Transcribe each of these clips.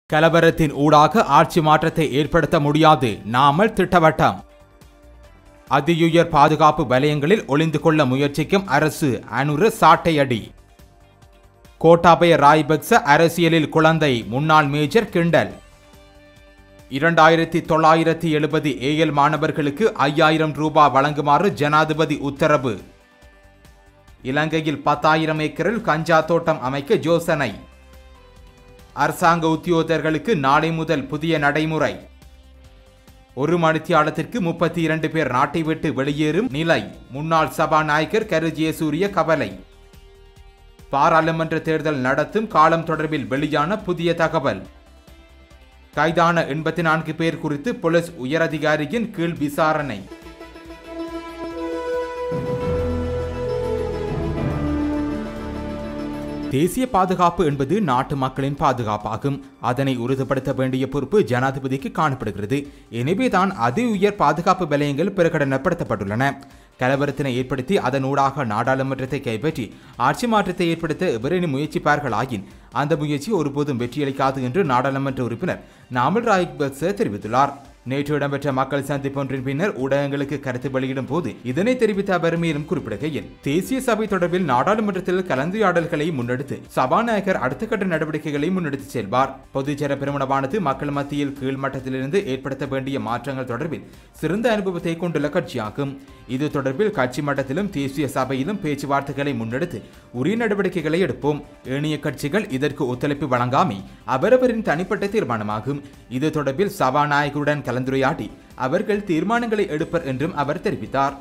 கலவரத்தின் ஊடாக ஆட்சி மாற்றத்தை ஏற்படுத்த முடியாது நாமல் திட்டவட்டம் அதியுயர் பாதுகாப்பு வலயங்களில் ஒளிந்து கொள்ள முயற்சிக்கும் அரசு அனுர சாட்டையடி கோட்டாபய ராய்பக்ச அரசியலில் குழந்தை முன்னாள் மேஜர் கிண்டல் இரண்டாயிரத்தி தொள்ளாயிரத்தி எழுபது ஏஎல் மாணவர்களுக்கு ஐயாயிரம் ரூபாய் வழங்குமாறு ஜனாதிபதி உத்தரவு இலங்கையில் பத்தாயிரம் ஏக்கரில் கஞ்சா தோட்டம் அமைக்க யோசனை அரசாங்க உத்தியோகத்தர்களுக்கு நாளை முதல் புதிய நடைமுறை ஒரு மணித்தியாலத்திற்கு முப்பத்தி இரண்டு பேர் நாட்டை விட்டு வெளியேறும் நிலை முன்னாள் சபாநாயகர் கரு ஜெயசூரிய கவலை பாராளுமன்ற தேர்தல் நடத்தும் காலம் தொடர்பில் வெளியான புதிய தகவல் கைதான எண்பத்தி நான்கு பேர் குறித்து போலீஸ் உயரதிகாரியின் கீழ் விசாரணை தேசிய பாதுகாப்பு என்பது நாட்டு மக்களின் பாதுகாப்பாகும் அதனை உறுதிப்படுத்த வேண்டிய பொறுப்பு ஜனாதிபதிக்கு காணப்படுகிறது எனவேதான் அதி உயர் பாதுகாப்பு வலயங்கள் பிரகடனப்படுத்தப்பட்டுள்ளன கலவரத்தினை ஏற்படுத்தி அதனூடாக நாடாளுமன்றத்தை கைப்பற்றி ஆட்சி மாற்றத்தை ஏற்படுத்த எவரேனும் முயற்சிப்பார்களாயின் அந்த முயற்சி ஒருபோதும் வெற்றியளிக்காது என்று நாடாளுமன்ற உறுப்பினர் நாமல் ராய்பக்ச தெரிவித்துள்ளார் நேற்று இடம்பெற்ற மக்கள் சந்திப்பொன்றின் பின்னர் ஊடகங்களுக்கு கருத்து வெளியிடும் போது இதனை தெரிவித்த அவர் மேலும் குறிப்பிடுகையில் தேசிய சபை தொடர்பில் நாடாளுமன்றத்தில் கலந்துரையாடல்களை முன்னெடுத்து சபாநாயகர் அடுத்த கட்ட நடவடிக்கைகளை முன்னெடுத்து செல்வார் பொதுச்சேர பெருமனவானது மக்கள் மத்தியில் கீழ்மட்டத்திலிருந்து ஏற்படுத்த வேண்டிய மாற்றங்கள் தொடர்பில் சிறந்த அனுபவத்தை கொண்டுள்ள கட்சியாகும் இது தொடர்பில் கட்சி மட்டத்திலும் தேசிய சபையிலும் பேச்சுவார்த்தைகளை முன்னெடுத்து உரிய நடவடிக்கைகளை எடுப்போம் ஏனைய கட்சிகள் இதற்கு ஒத்துழைப்பு வழங்காமை அவரவரின் தனிப்பட்ட தீர்மானமாகும் இது தொடர்பில் சபாநாயகருடன் கலந்துரையாடி அவர்கள் தீர்மானங்களை எடுப்பர் என்றும் அவர் தெரிவித்தார்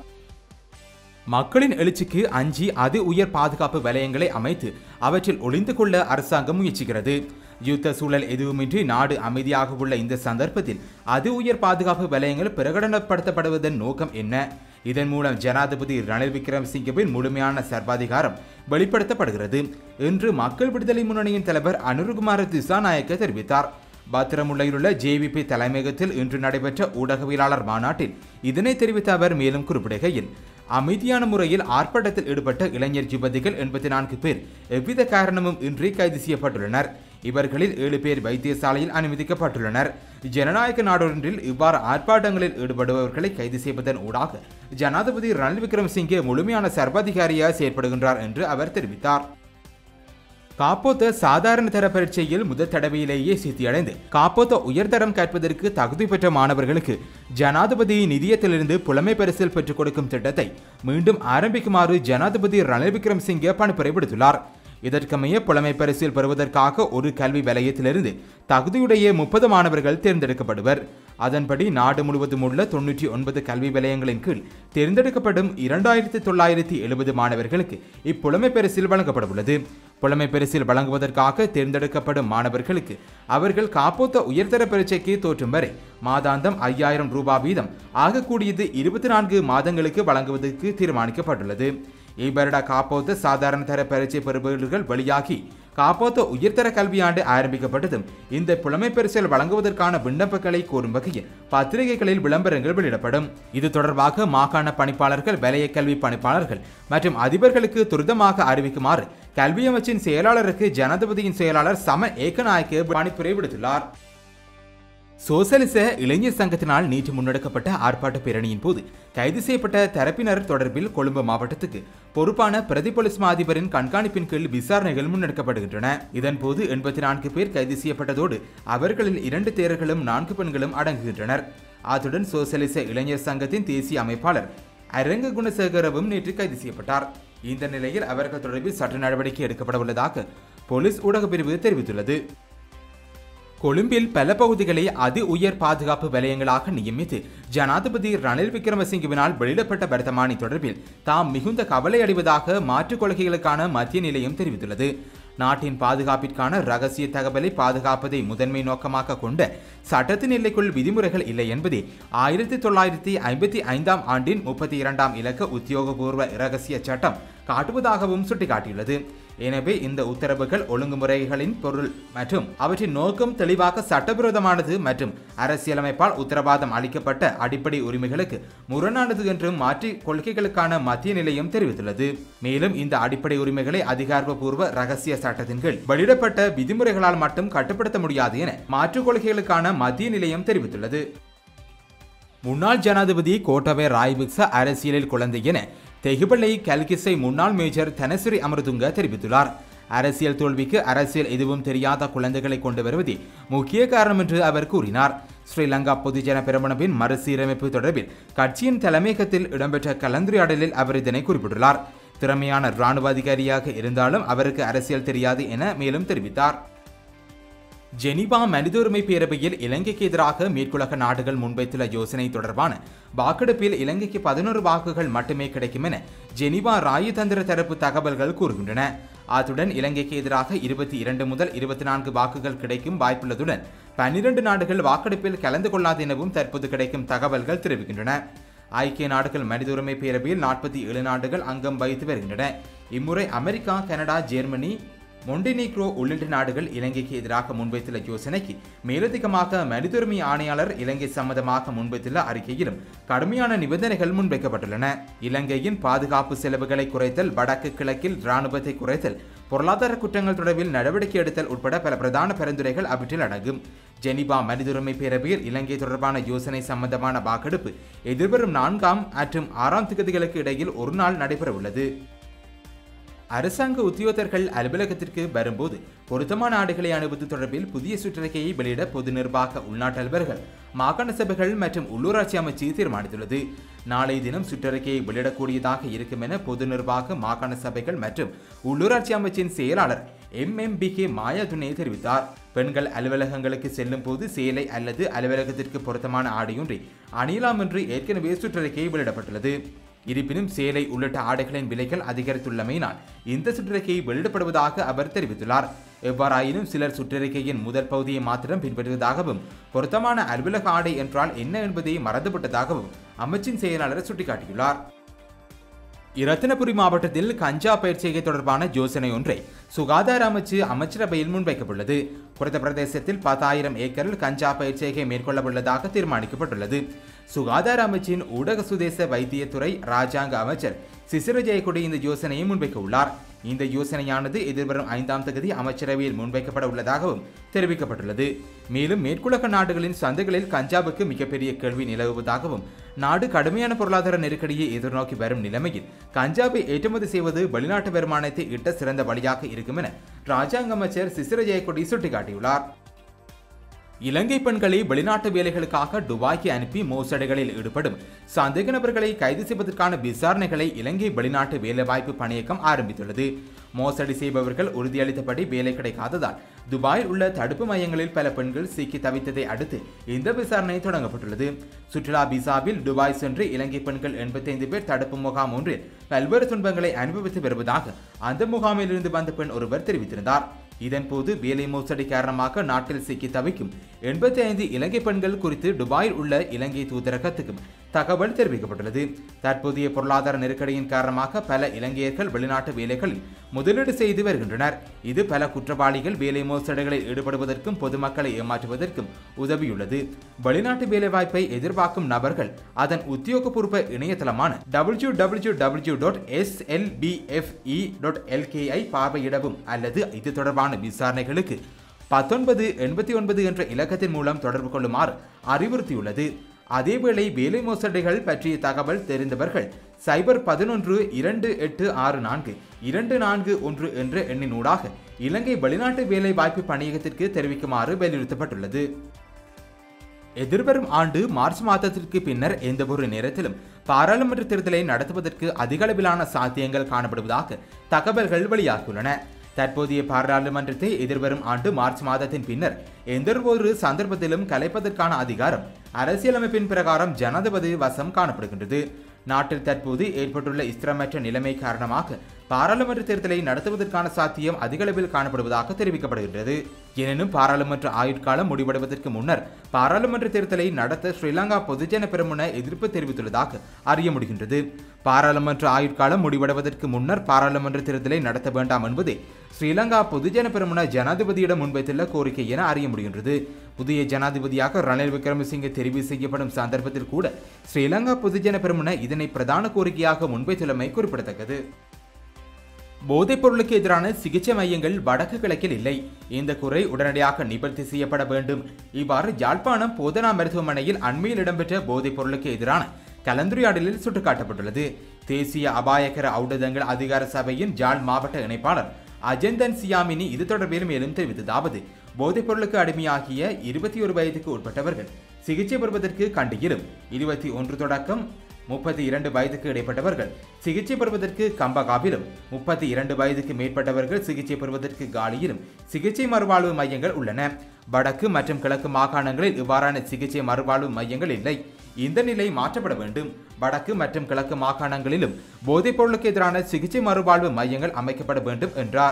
மக்களின் எழுச்சிக்கு அஞ்சி அதி உயர் பாதுகாப்பு வலயங்களை அமைத்து அவற்றில் ஒளிந்து கொள்ள அரசாங்கம் முயற்சிக்கிறது யுத்த சூழல் எதுவுமின்றி நாடு அமைதியாக உள்ள இந்த சந்தர்ப்பத்தில் அதி உயர் பாதுகாப்பு வலயங்கள் பிரகடனப்படுத்தப்படுவதன் நோக்கம் என்ன இதன் மூலம் ஜனாதிபதி ரணில் விக்ரமசிங்கவின் முழுமையான சர்வாதிகாரம் வெளிப்படுத்தப்படுகிறது என்று மக்கள் விடுதலை முன்னணியின் தலைவர் அனுருகுமார திசாநாயக்க தெரிவித்தார் பத்திரமுல்லையிலுள்ள ஜேவிபி தலைமையகத்தில் இன்று நடைபெற்ற ஊடகவியலாளர் மாநாட்டில் இதனை தெரிவித்த அவர் மேலும் குறிப்பிடுகையில் அமைதியான முறையில் ஆர்ப்பாட்டத்தில் ஈடுபட்ட இளைஞர் யுவதிகள் எண்பத்தி நான்கு பேர் எவ்வித காரணமும் இன்றி கைது செய்யப்பட்டுள்ளனர் இவர்களில் ஏழு பேர் வைத்தியசாலையில் அனுமதிக்கப்பட்டுள்ளனர் ஜனநாயக நாடொன்றில் இவ்வாறு ஆர்ப்பாட்டங்களில் ஈடுபடுபவர்களை கைது செய்வதன் ஊடாக ஜனாதிபதி ரணில் விக்ரமசிங்கே முழுமையான சர்வாதிகாரியாக செயற்படுகின்றார் என்று அவர் தெரிவித்தார் காப்போத்த சாதாரண தர பரீட்சையில் முதல் தடவையிலேயே சித்தியடைந்து காப்போத்த உயர்தரம் கற்பதற்கு தகுதி பெற்ற மாணவர்களுக்கு ஜனாதிபதி நிதியத்திலிருந்து புலமை பரிசில் பெற்றுக் கொடுக்கும் திட்டத்தை மீண்டும் ஆரம்பிக்குமாறு ஜனாதிபதி ரணில் விக்ரமசிங்கே பணிப்புரை விடுத்துள்ளார் இதற்கமைய புலமை பரிசில் பெறுவதற்காக ஒரு கல்வி வலயத்திலிருந்து தகுதியுடைய முப்பது மாணவர்கள் தேர்ந்தெடுக்கப்படுவர் அதன்படி நாடு முழுவதும் உள்ள தொன்னூற்றி ஒன்பது கல்வி வலயங்களின் கீழ் தேர்ந்தெடுக்கப்படும் இரண்டாயிரத்தி தொள்ளாயிரத்தி எழுபது மாணவர்களுக்கு இப்புலமை பரிசில் வழங்கப்படவுள்ளது புலமை பரிசில் வழங்குவதற்காக தேர்ந்தெடுக்கப்படும் மாணவர்களுக்கு அவர்கள் காப்போத்த உயர்தர பரீட்சைக்கு தோற்றும் வரை மாதாந்தம் ஐயாயிரம் ரூபாய் வீதம் ஆகக்கூடியது இருபத்தி நான்கு மாதங்களுக்கு வழங்குவதற்கு தீர்மானிக்கப்பட்டுள்ளது இவ்வருட காப்போத்த சாதாரண தர பரீட்சை பெறுபவர்கள் வெளியாகி காப்போத்த உயர்தர கல்வியாண்டு ஆரம்பிக்கப்பட்டதும் இந்த புலமை பரிசில் வழங்குவதற்கான விண்ணப்பங்களை கோரும் வகையில் பத்திரிகைகளில் விளம்பரங்கள் வெளியிடப்படும் இது தொடர்பாக மாகாண பணிப்பாளர்கள் வலய கல்வி பணிப்பாளர்கள் மற்றும் அதிபர்களுக்கு துரிதமாக அறிவிக்குமாறு கல்வி அமைச்சின் செயலாளருக்கு ஜனாதிபதியின் செயலாளர் சம ஏகநாயக்க பணிப்புரை விடுத்துள்ளார் சோசலிச இளைஞர் சங்கத்தினால் நேற்று முன்னெடுக்கப்பட்ட ஆர்ப்பாட்ட பேரணியின் போது கைது செய்யப்பட்ட தரப்பினர் தொடர்பில் கொழும்பு மாவட்டத்துக்கு பொறுப்பான பிரதி போலீஸ் மா அதிபரின் கண்காணிப்பின் கீழ் விசாரணைகள் முன்னெடுக்கப்படுகின்றன இதன்போது எண்பத்தி நான்கு பேர் கைது செய்யப்பட்டதோடு அவர்களில் இரண்டு தேரர்களும் நான்கு பெண்களும் அடங்குகின்றனர் அத்துடன் சோசலிச இளைஞர் சங்கத்தின் தேசிய அமைப்பாளர் அரங்க குணசேகரவும் நேற்று கைது செய்யப்பட்டார் இந்த நிலையில் அவர்கள் தொடர்பில் சட்ட நடவடிக்கை எடுக்கப்பட உள்ளதாக போலீஸ் ஊடகப் பிரிவு தெரிவித்துள்ளது கொழும்பில் பல பகுதிகளை அதி உயர் பாதுகாப்பு வலயங்களாக நியமித்து ஜனாதிபதி ரணில் விக்ரமசிங்கவினால் வெளியிடப்பட்ட வர்த்தமானி தொடர்பில் தாம் மிகுந்த கவலை அடைவதாக மாற்றுக் கொள்கைகளுக்கான மத்திய நிலையம் தெரிவித்துள்ளது நாட்டின் பாதுகாப்பிற்கான ரகசிய தகவலை பாதுகாப்பதை முதன்மை நோக்கமாக கொண்ட சட்டத்தின் எல்லைக்குள் விதிமுறைகள் இல்லை என்பதே ஆயிரத்தி தொள்ளாயிரத்தி ஐம்பத்தி ஐந்தாம் ஆண்டின் முப்பத்தி இரண்டாம் இலக்க உத்தியோகபூர்வ இரகசிய சட்டம் காட்டுவதாகவும் சுட்டிக்காட்டியுள்ளது எனவே இந்த உத்தரவுகள் ஒழுங்குமுறைகளின் பொருள் மற்றும் அவற்றின் நோக்கம் தெளிவாக சட்டவிரோதமானது மற்றும் அரசியலமைப்பால் உத்தரவாதம் அளிக்கப்பட்ட அடிப்படை உரிமைகளுக்கு முரணானது என்றும் மாற்றி கொள்கைகளுக்கான மத்திய நிலையம் தெரிவித்துள்ளது மேலும் இந்த அடிப்படை உரிமைகளை அதிகாரப்பூர்வ ரகசிய சட்டத்தின் கீழ் வெளியிடப்பட்ட விதிமுறைகளால் மட்டும் கட்டுப்படுத்த முடியாது என மாற்றுக் கொள்கைகளுக்கான மத்திய நிலையம் தெரிவித்துள்ளது முன்னாள் ஜனாதிபதி கோட்டபய ராயபிக்ச அரசியலில் குழந்தை என தெகுபள்ளை கல்கிசை முன்னாள் மேஜர் தனசிறி அமர்துங்க தெரிவித்துள்ளார் அரசியல் தோல்விக்கு அரசியல் எதுவும் தெரியாத குழந்தைகளை கொண்டு வருவதே முக்கிய காரணம் என்று அவர் கூறினார் ஸ்ரீலங்கா பொதுஜன பெரமுனவின் மறுசீரமைப்பு தொடர்பில் கட்சியின் தலைமையகத்தில் இடம்பெற்ற கலந்துரையாடலில் அவர் இதனை குறிப்பிட்டுள்ளார் திறமையான இராணுவ அதிகாரியாக இருந்தாலும் அவருக்கு அரசியல் தெரியாது என மேலும் தெரிவித்தார் ஜெனிவா மனித உரிமை பேரவையில் இலங்கைக்கு எதிராக மேற்குலக நாடுகள் முன்வைத்துள்ள யோசனை தொடர்பான வாக்கெடுப்பில் இலங்கைக்கு பதினோரு வாக்குகள் மட்டுமே கிடைக்கும் என ஜெனிவா ராயதந்திர தரப்பு தகவல்கள் கூறுகின்றன அத்துடன் இலங்கைக்கு எதிராக இருபத்தி இரண்டு முதல் இருபத்தி நான்கு வாக்குகள் கிடைக்கும் வாய்ப்புள்ளதுடன் பன்னிரண்டு நாடுகள் வாக்கெடுப்பில் கலந்து கொள்ளாது எனவும் தற்போது கிடைக்கும் தகவல்கள் தெரிவிக்கின்றன ஐக்கிய நாடுகள் மனித உரிமை பேரவையில் நாற்பத்தி ஏழு நாடுகள் அங்கம் வகித்து வருகின்றன இம்முறை அமெரிக்கா கனடா ஜெர்மனி மொண்டினீக்ரோ உள்ளிட்ட நாடுகள் இலங்கைக்கு எதிராக முன்வைத்துள்ள யோசனைக்கு மேலதிகமாக மனித உரிமை ஆணையாளர் இலங்கை சம்பந்தமாக முன்வைத்துள்ள அறிக்கையிலும் கடுமையான நிபந்தனைகள் முன்வைக்கப்பட்டுள்ளன இலங்கையின் பாதுகாப்பு செலவுகளை குறைத்தல் வடக்கு கிழக்கில் இராணுவத்தை குறைத்தல் பொருளாதார குற்றங்கள் தொடர்பில் நடவடிக்கை எடுத்தல் உட்பட பல பிரதான பரிந்துரைகள் அவற்றில் அடங்கும் ஜெனிவா மனித உரிமை பேரவையில் இலங்கை தொடர்பான யோசனை சம்பந்தமான வாக்கெடுப்பு எதிர்வரும் நான்காம் மற்றும் ஆறாம் திகதிகளுக்கு இடையில் ஒரு நாள் நடைபெறவுள்ளது அரசாங்க உத்தியோகத்தர்கள் அலுவலகத்திற்கு வரும்போது பொருத்தமான ஆடைகளை அணிவது தொடர்பில் புதிய சுற்றறிக்கையை வெளியிட பொது நிர்வாக உள்நாட்டு அலுவலர்கள் மாகாண சபைகள் மற்றும் உள்ளூராட்சி அமைச்சு தீர்மானித்துள்ளது நாளைய தினம் சுற்றறிக்கையை வெளியிடக்கூடியதாக இருக்கும் என பொது நிர்வாக மாகாண சபைகள் மற்றும் உள்ளூராட்சி அமைச்சின் செயலாளர் M M P K Mayadunne தெரிவித்தார் பெண்கள் அலுவலகங்களுக்கு செல்லும் போது சேலை அல்லது அலுவலகத்திற்கு பொருத்தமான ஆடையொன்றை அணியலாம் என்று ஏற்கனவே சுற்றறிக்கை வெளியிடப்பட்டுள்ளது இருப்பினும் சேலை உள்ளிட்ட ஆடைகளின் விலைகள் அதிகரித்துள்ளமையினால் இந்த சுற்றறிக்கை வெளியிடப்படுவதாக அவர் தெரிவித்துள்ளார் எவ்வாறாயினும் சிலர் சுற்றறிக்கையின் முதல் பகுதியை மாத்திரம் பின்பற்றுவதாகவும் பொருத்தமான அலுவலக ஆடை என்றால் என்ன என்பதை மறந்துவிட்டதாகவும் அமைச்சின் செயலாளர் சுட்டிக்காட்டியுள்ளார் இரத்தினபுரி மாவட்டத்தில் கஞ்சா பயிற்சிகை தொடர்பான யோசனை ஒன்றை சுகாதார அமைச்சு அமைச்சரவையில் முன்வைக்கப்பட்டுள்ளது குறித்த பிரதேசத்தில் பத்தாயிரம் ஏக்கரில் கஞ்சா பயிற்சிகை மேற்கொள்ளவுள்ளதாக தீர்மானிக்கப்பட்டுள்ளது சுகாதார அமைச்சின் ஊடக சுதேச வைத்தியத்துறை ராஜாங்க அமைச்சர் சிசிர ஜெயக்குடி இந்த யோசனையை முன்வைக்க உள்ளார் இந்த யோசனையானது எதிர்வரும் ஐந்தாம் தேதி அமைச்சரவையில் முன்வைக்கப்பட உள்ளதாகவும் தெரிவிக்கப்பட்டுள்ளது மேலும் மேற்குலக நாடுகளின் சந்தைகளில் கஞ்சாவுக்கு மிகப்பெரிய கேள்வி நிலவுவதாகவும் நாடு கடுமையான பொருளாதார நெருக்கடியை எதிர்நோக்கி வரும் நிலைமையில் கஞ்சாவை ஏற்றுமதி செய்வது வெளிநாட்டு வருமானத்தை இட்ட சிறந்த வழியாக இருக்கும் என ராஜாங்க அமைச்சர் சிசிர ஜெயக்குடி சுட்டிக்காட்டியுள்ளார் இலங்கை பெண்களை வெளிநாட்டு வேலைகளுக்காக துபாய்க்கு அனுப்பி மோசடிகளில் ஈடுபடும் சந்தேக நபர்களை கைது செய்வதற்கான விசாரணைகளை இலங்கை வெளிநாட்டு வேலைவாய்ப்பு பணியகம் ஆரம்பித்துள்ளது மோசடி செய்பவர்கள் உறுதியளித்தபடி வேலை கிடைக்காததால் துபாயில் உள்ள தடுப்பு மையங்களில் பல பெண்கள் சிக்கி தவித்ததை அடுத்து இந்த விசாரணை தொடங்கப்பட்டுள்ளது சுற்றுலா விசாவில் துபாய் சென்று இலங்கை பெண்கள் எண்பத்தைந்து பேர் தடுப்பு முகாம் ஒன்றில் பல்வேறு துன்பங்களை அனுபவித்து வருவதாக அந்த முகாமிலிருந்து வந்த பெண் ஒருவர் தெரிவித்திருந்தார் இதன்போது வேலை மோசடி காரணமாக நாட்டில் சிக்கி தவிக்கும் எண்பத்தி ஐந்து இலங்கை பெண்கள் குறித்து துபாயில் உள்ள இலங்கை தூதரகத்துக்கும் தகவல் தெரிவிக்கப்பட்டுள்ளது தற்போதைய பொருளாதார நெருக்கடியின் காரணமாக பல இலங்கையர்கள் வெளிநாட்டு வேலைகளில் முதலீடு செய்து வருகின்றனர் இது பல குற்றவாளிகள் வேலை மோசடிகளில் ஈடுபடுவதற்கும் பொதுமக்களை ஏமாற்றுவதற்கும் உதவியுள்ளது வெளிநாட்டு வேலைவாய்ப்பை எதிர்பார்க்கும் நபர்கள் அதன் உத்தியோகபூர்வ இணையதளமான W W W dot S L B F E dot L K I பார்வையிடவும் அல்லது இது தொடர்பான விசாரணைகளுக்கு பத்தொன்பது எண்பத்தி ஒன்பது என்ற இலக்கத்தின் மூலம் தொடர்பு கொள்ளுமாறு அறிவுறுத்தியுள்ளது அதேவேளை வேலை மோசடிகள் பற்றிய தகவல் தெரிந்தவர்கள் சைபர் பதினொன்று இரண்டு எட்டு ஆறு நான்கு இரண்டு நான்கு ஒன்று என்ற எண்ணினூடாக இலங்கை வெளிநாட்டு வேலை வாய்ப்பு பணியகத்திற்கு தெரிவிக்குமாறு வலியுறுத்தப்பட்டுள்ளது எதிர்வரும் ஆண்டு மார்ச் மாதத்திற்கு பின்னர் எந்தவொரு நேரத்திலும் பாராளுமன்ற தேர்தலை நடத்துவதற்கு அதிக அளவிலான சாத்தியங்கள் காணப்படுவதாக தகவல்கள் வெளியாகியுள்ளன தற்போதைய பாராளுமன்றத்தை எதிர்வரும் ஆண்டு மார்ச் மாதத்தின் பின்னர் எந்தவொரு சந்தர்ப்பத்திலும் கலைப்பதற்கான அதிகாரம் அரசியலமைப்பின் பிரகாரம் ஜனாதிபதி வசம் காணப்படுகின்றது நாட்டில் தற்போது ஏற்பட்டுள்ள ஸ்திரமற்ற நிலைமை காரணமாக பாராளுமன்ற தேர்தலை நடத்துவதற்கான சாத்தியம் அதிகளவில் காணப்படுவதாக தெரிவிக்கப்படுகின்றது எனினும் பாராளுமன்ற ஆயுட்காலம் முடிவடைவதற்கு முன்னர் பாராளுமன்ற தேர்தலை நடத்த ஸ்ரீலங்கா பொதுஜன பெரமுன எதிர்ப்பு தெரிவித்துள்ளதாக அறிய முடிகின்றது பாராளுமன்ற ஆயுட்காலம் முடிவடைவதற்கு முன்னர் பாராளுமன்ற தேர்தலை நடத்த வேண்டாம் என்பதே ஸ்ரீலங்கா பொதுஜன பெரமுன ஜனாதிபதியிடம் முன்வைத்துள்ள கோரிக்கை என அறிய முடிகின்றது புதிய ஜனாதிபதியாக ரணில் விக்ரமசிங்கே தெரிவு செய்யப்படும் சந்தர்ப்பத்தில் கூட ஸ்ரீலங்கா பொதுஜன பெரமுன இதனை பிரதான கோரிக்கையாக முன்வைத்துள்ளமை குறிப்பிடத்தக்கது போதைப் பொருளுக்கு எதிரான சிகிச்சை மையங்கள் வடக்கு கிழக்கில் இல்லை இந்த குறை உடனடியாக நிவர்த்தி செய்யப்பட வேண்டும் இவ்வாறு யாழ்ப்பாணம் போதனா மருத்துவமனையில் அண்மையில் இடம்பெற்ற போதைப் பொருளுக்கு எதிரான கலந்துரையாடலில் சுட்டிக்காட்டப்பட்டுள்ளது தேசிய அபாயகர ஔடதங்கள் அதிகார சபையின் ஜாழ் மாவட்ட இணைப்பாளர் அஜந்தன் சியாமினி இது தொடர்பில் மேலும் தெரிவித்ததாவது போதைப் பொருளுக்கு அடிமையாகிய இருபத்தி ஒரு வயதுக்கு உட்பட்டவர்கள் சிகிச்சை பெறுவதற்கு கண்டியிலும் இருபத்தி ஒன்று தொடக்கம் முப்பத்தி இரண்டு வயதுக்கு இடைப்பட்டவர்கள் சிகிச்சை பெறுவதற்கு கம்பகாவிலும் முப்பத்தி இரண்டு வயதுக்கு மேற்பட்டவர்கள் சிகிச்சை பெறுவதற்கு காலியிலும் சிகிச்சை மறுவாழ்வு மையங்கள் உள்ளன வடக்கு மற்றும் கிழக்கு மாகாணங்களில் இவ்வாறான சிகிச்சை மறுவாழ்வு மையங்கள் இல்லை இந்த நிலை மாற்றப்பட வேண்டும் வடக்கு மற்றும் கிழக்கு மாகாணங்களிலும் போதைப் பொருளுக்கு எதிரான சிகிச்சை மறுவாழ்வு மையங்கள் அமைக்கப்பட வேண்டும் என்றார்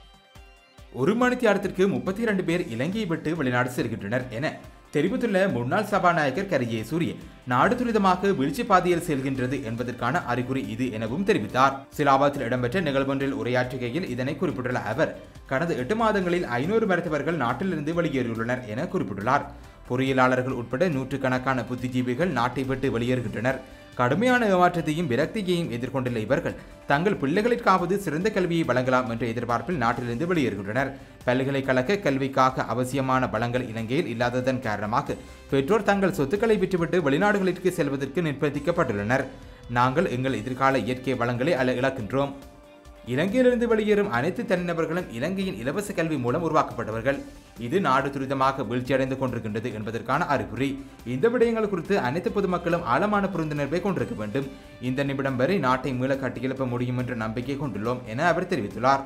ஒரு மணித்தியாரத்திற்கு முப்பத்தி இரண்டு பேர் இலங்கையை விட்டு வெளிநாடு செல்கின்றனர் என தெரிவித்துள்ள முன்னாள் சபாநாயகர் கரியே சூரிய நாடு துரிதமாக வீழ்ச்சி பாதையில் செல்கின்றது என்பதற்கான அறிகுறி இது எனவும் தெரிவித்தார் சிலாபாத்தில் இடம்பெற்ற நிகழ்வொன்றில் உரையாற்றுகையில் இதனை குறிப்பிட்டுள்ள அவர் கடந்த எட்டு மாதங்களில் ஐநூறு மருத்துவர்கள் நாட்டிலிருந்து வெளியேறியுள்ளனர் என குறிப்பிட்டுள்ளார் பொறியியலாளர்கள் உட்பட நூற்றுக்கணக்கான புத்திஜீவிகள் நாட்டை விட்டு வெளியேறுகின்றனர் கடுமையான ஏமாற்றத்தையும் விரக்தியையும் எதிர்கொண்டுள்ள இவர்கள் தங்கள் பிள்ளைகளுக்காவது சிறந்த கல்வியை வழங்கலாம் என்ற எதிர்பார்ப்பில் நாட்டிலிருந்து வெளியேறுகின்றனர் பல்கலைக்கழக கல்விக்காக அவசியமான வளங்கள் இலங்கையில் இல்லாததன் காரணமாக பெற்றோர் தங்கள் சொத்துக்களை விற்றுவிட்டு வெளிநாடுகளுக்கு செல்வதற்கு நிர்பந்திக்கப்பட்டுள்ளனர் நாங்கள் எங்கள் எதிர்கால இயற்கை வளங்களை அல்ல இழக்கின்றோம் இலங்கையிலிருந்து வெளியேறும் அனைத்து தனிநபர்களும் இலங்கையின் இலவச கல்வி மூலம் உருவாக்கப்பட்டவர்கள் இது நாடு துரிதமாக வீழ்ச்சியடைந்து கொண்டிருக்கின்றது என்பதற்கான அறிகுறி இந்த விடயங்கள் குறித்து அனைத்து பொதுமக்களும் ஆழமான புரிந்துணர்வை கொண்டிருக்க வேண்டும் இந்த நிமிடம் வரை நாட்டை மீள கட்டியெழுப்ப முடியும் என்ற நம்பிக்கை கொண்டுள்ளோம் என அவர் தெரிவித்துள்ளார்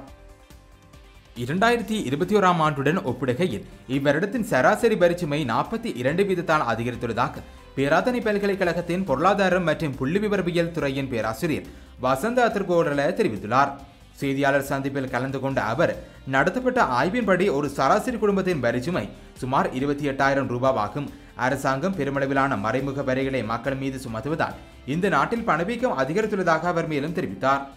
இரண்டாயிரத்தி இருபத்தி ஓராம் ஆண்டுடன் ஒப்பிடுகையில் இவ்வருடத்தின் சராசரி பரிச்சுமை நாற்பத்தி இரண்டு வீதத்தால் அதிகரித்துள்ளதாக பேராதனை பல்கலைக்கழகத்தின் பொருளாதாரம் மற்றும் புள்ளி விவரவியல் துறையின் பேராசிரியர் வசந்த அத்திர்கோடல தெரிவித்துள்ளார் செய்தியாளர் சந்திப்பில் கலந்து கொண்ட அவர் நடத்தப்பட்ட ஆய்வின்படி ஒரு சராசரி குடும்பத்தின் வரிச்சுமை சுமார் இருபத்தி எட்டாயிரம் ரூபாவாகும் அரசாங்கம் பெருமளவிலான மறைமுக வரிகளை மக்கள் மீது சுமத்துவதால் இந்த நாட்டில் பணவீக்கம் அதிகரித்துள்ளதாக அவர் மேலும் தெரிவித்தார்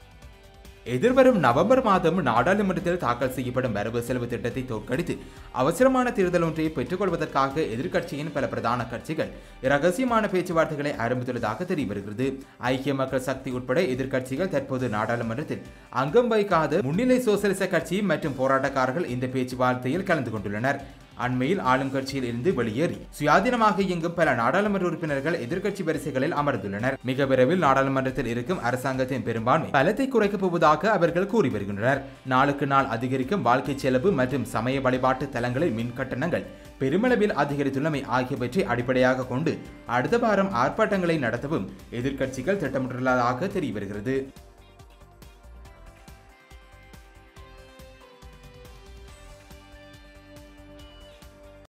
எதிர்வரும் நவம்பர் மாதம் நாடாளுமன்றத்தில் தாக்கல் செய்யப்படும் வரவு செலவு திட்டத்தை தோற்கடித்து அவசரமான தேர்தல் ஒன்றை பெற்றுக்கொள்வதற்காக எதிர்க்கட்சியின் பல பிரதான கட்சிகள் இரகசியமான பேச்சுவார்த்தைகளை ஆரம்பித்துள்ளதாக தெரிய வருகிறது ஐக்கிய மக்கள் சக்தி உட்பட எதிர்க்கட்சிகள் தற்போது நாடாளுமன்றத்தில் அங்கம் வைக்காத முன்னிலை சோசலிச கட்சி மற்றும் போராட்டக்காரர்கள் இந்த பேச்சுவார்த்தையில் கலந்து கொண்டுள்ளனர் அண்மையில் ஆளும் கட்சியில் இருந்து வெளியேறி சுயாதீனமாக இயங்கும் பல நாடாளுமன்ற உறுப்பினர்கள் எதிர்க்கட்சி வரிசைகளில் அமர்ந்துள்ளனர் மிக விரைவில் நாடாளுமன்றத்தில் இருக்கும் அரசாங்கத்தின் பெரும்பான்மை பலத்தை குறைக்கப் போவதாக அவர்கள் கூறி வருகின்றனர் நாளுக்கு நாள் அதிகரிக்கும் வாழ்க்கை செலவு மற்றும் சமய வழிபாட்டு தலங்களில் மின் கட்டணங்கள் பெருமளவில் அதிகரித்துள்ளமை ஆகியவற்றை அடிப்படையாக கொண்டு அடுத்த வாரம் ஆர்ப்பாட்டங்களை நடத்தவும் எதிர்க்கட்சிகள் திட்டமிட்டுள்ளதாக தெரிய வருகிறது